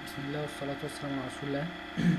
بسم الله والصلاة والسلام على رسول الله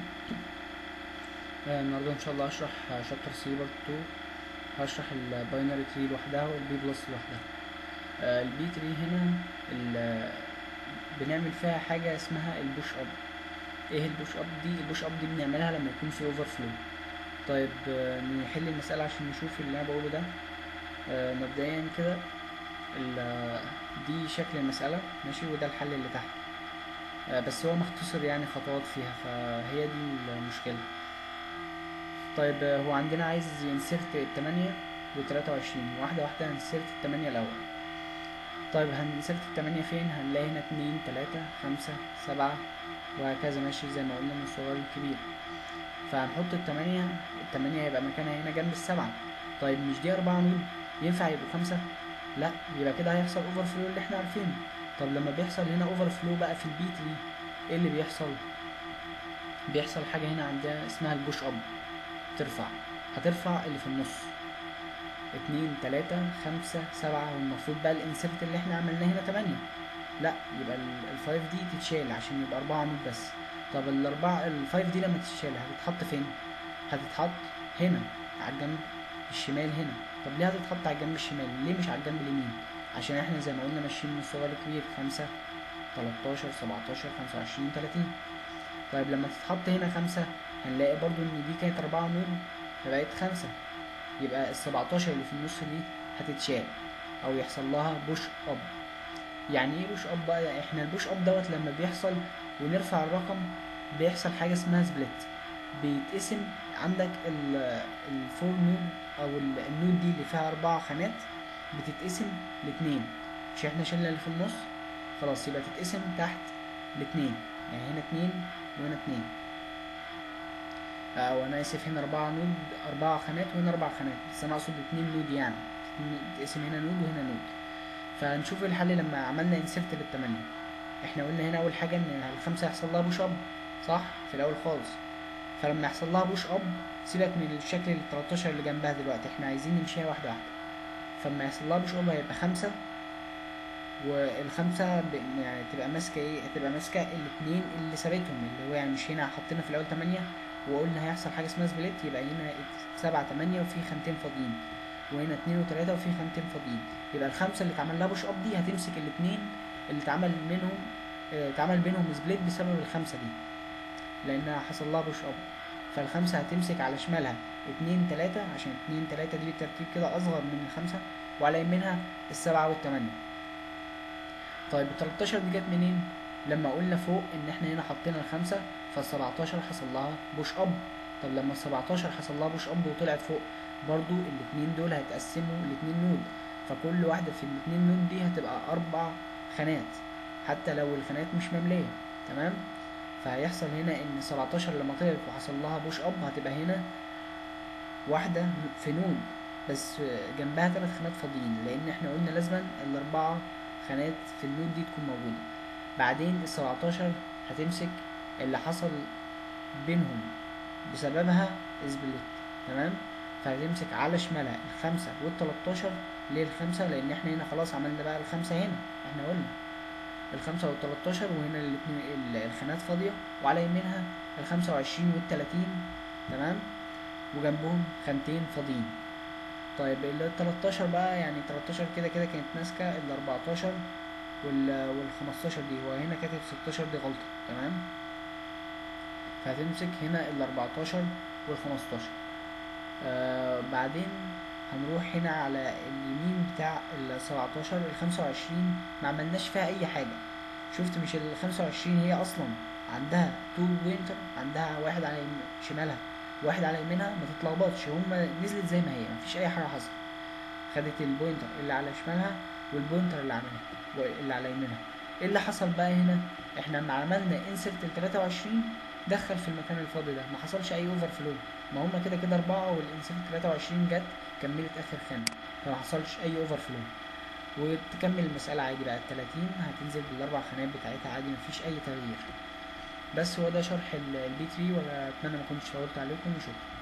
آه، النهاردة إن شاء الله هشرح شابتر سي بارت 2 هشرح الباينري تري لوحدها والبي بلس لوحدها آه، البي تري هنا ال- بنعمل فيها حاجة اسمها البوش اب ايه البوش اب دي البوش اب دي بنعملها لما يكون في اوفر فلو طيب آه، نحل المسألة عشان نشوف اللي انا بقوله ده آه، مبدئيا كده ال- دي شكل المسألة ماشي وده الحل اللي تحت آه، بس هو مختصر يعني خطوات فيها فهي دي المشكلة طيب آه، هو عندنا عايز ينسرت التمانية وتلاتة وعشرين واحدة واحدة هنسرت التمانية الأول طيب هنسرت التمانية فين هنلاقي هنا اتنين تلاتة خمسة سبعة وهكذا ماشي زي ما قلنا من الصغير للكبير فهنحط التمانية التمانية هيبقى مكانها هنا جنب السبعة طيب مش دي أربعة نود ينفع يبقوا خمسة لا يبقى كده هيحصل اوفر فلو اللي احنا عارفينه طب لما بيحصل هنا اوفر فلو بقى في البي تري ايه اللي بيحصل بيحصل حاجة هنا عندنا اسمها البوش اب ترفع هترفع اللي في النص اتنين تلاتة خمسة سبعة والمفروض بقى الانسرت اللي احنا عملناه هنا تمانية لا يبقى ال- الفايف دي تتشال عشان يبقى أربعة عمود بس طب الأربعة الفايف دي لما تتشال هتتحط فين؟ هتتحط هنا على الجنب الشمال هنا طب ليه هتتحط على الجنب الشمال؟ ليه مش على الجنب اليمين؟ عشان احنا زي ما قلنا ماشيين من الصغير للكبير خمسة تلاتاشر سبعتاشر خمسة وعشرين تلاتين طيب لما تتحط هنا خمسة هنلاقي برضو ان دي كانت أربعة نور فبقت خمسة يبقى السبعتاشر اللي في النص دي هتتشال أو يحصل لها بوش أب يعني ايه بوش أب بقى احنا البوش أب دوت لما بيحصل ونرفع الرقم بيحصل حاجة اسمها سبليت بيتقسم عندك ال- الفور نود أو ال- النود دي اللي فيها أربع خانات بتتقسم لاتنين مش احنا شلنا اللي في النص خلاص يبقى تتقسم تحت لاتنين يعني هنا اتنين وهنا اتنين او انا اسف هنا اربعة نود اربعة خانات وهنا اربع خانات بس انا اقصد اتنين نود يعني تتقسم هنا نود وهنا نود فنشوف الحل لما عملنا انسرت للتمانية احنا قلنا هنا اول حاجة ان الخمسة يحصل لها بوش اب صح في الاول خالص فلما يحصل لها بوش اب سيبك من الشكل ال 13 اللي جنبها دلوقتي احنا عايزين نمشيها واحدة واحدة فلما يحصل لها بوش اب هيبقى خمسة والخمسة ب- يعني تبقى ماسكة ايه هتبقى ماسكة الاتنين اللي سابتهم اللي هو يعني مش هنا حطينا في الأول تمانية وقلنا هيحصل حاجة اسمها سبليت يبقى هنا سبعة تمانية وفي خانتين فاضيين وهنا اتنين وتلاتة وفي خانتين فاضيين يبقى الخمسة اللي اتعمل لها بوش اب دي هتمسك الاتنين اللي اتعمل منهم اه، اتعمل بينهم سبليت بسبب الخمسة دي لأنها حصل لها بوش اب فالخمسة هتمسك على شمالها اتنين تلاتة عشان اتنين تلاتة دي بالترتيب كده أصغر من الخمسة وعلى يمينها السبعة والتمانية طيب ال 13 دي جت منين؟ لما قلنا فوق ان احنا هنا حطينا الخمسة فال 17 حصل لها بوش اب طب لما ال 17 حصل لها بوش اب وطلعت فوق برضو الاتنين دول هيتقسموا لاتنين نود فكل واحدة في الاتنين نود دي هتبقى أربع خانات حتى لو الخانات مش مملية تمام؟ فهيحصل هنا ان 17 لما طلعت وحصل لها بوش اب هتبقى هنا واحدة في نود بس جنبها ثلاث خانات فاضيين لان احنا قلنا لازما الاربعة خانات في النود دي تكون موجودة بعدين ال 17 هتمسك اللي حصل بينهم بسببها سبليت تمام فهتمسك على شمالها الخمسة والتلاتاشر ليه الخمسة لأن احنا هنا خلاص عملنا بقى الخمسة هنا احنا قلنا الخمسة والتلاتاشر وهنا الاتنين ال- الخانات فاضية وعلى يمينها الخمسة وعشرين والتلاتين تمام وجنبهم خانتين فاضيين طيب ال 13 بقى يعني 13 كده كده كانت ماسكة ال 14 وال وال 15 دي هو هنا كاتب 16 دي غلطة تمام فهتمسك هنا ال 14 وال 15 آه بعدين هنروح هنا على اليمين بتاع ال 17 ال 25 ما عملناش فيها أي حاجة شفت مش ال 25 هي أصلا عندها تو وينتر عندها واحد على يم- شمالها واحد على يمينها ما تتلخبطش هما نزلت زي ما هي مفيش اي حاجه حصلت خدت البوينتر اللي على شمالها والبوينتر اللي عملها اللي على يمينها ايه اللي حصل بقى هنا احنا لما عملنا انسرت ال 23 دخل في المكان الفاضي ده ما حصلش اي اوفر فلو ما هما كده كده اربعه والانسرت 23 جت كملت اخر خانه فما حصلش اي اوفر فلو وتكمل المسألة عادي بقى ال 30 هتنزل بالأربع خانات بتاعتها عادي مفيش أي تغيير بس هو ده شرح البي 3 ولا أتمنى ما كنتش طولت عليكم وشكرا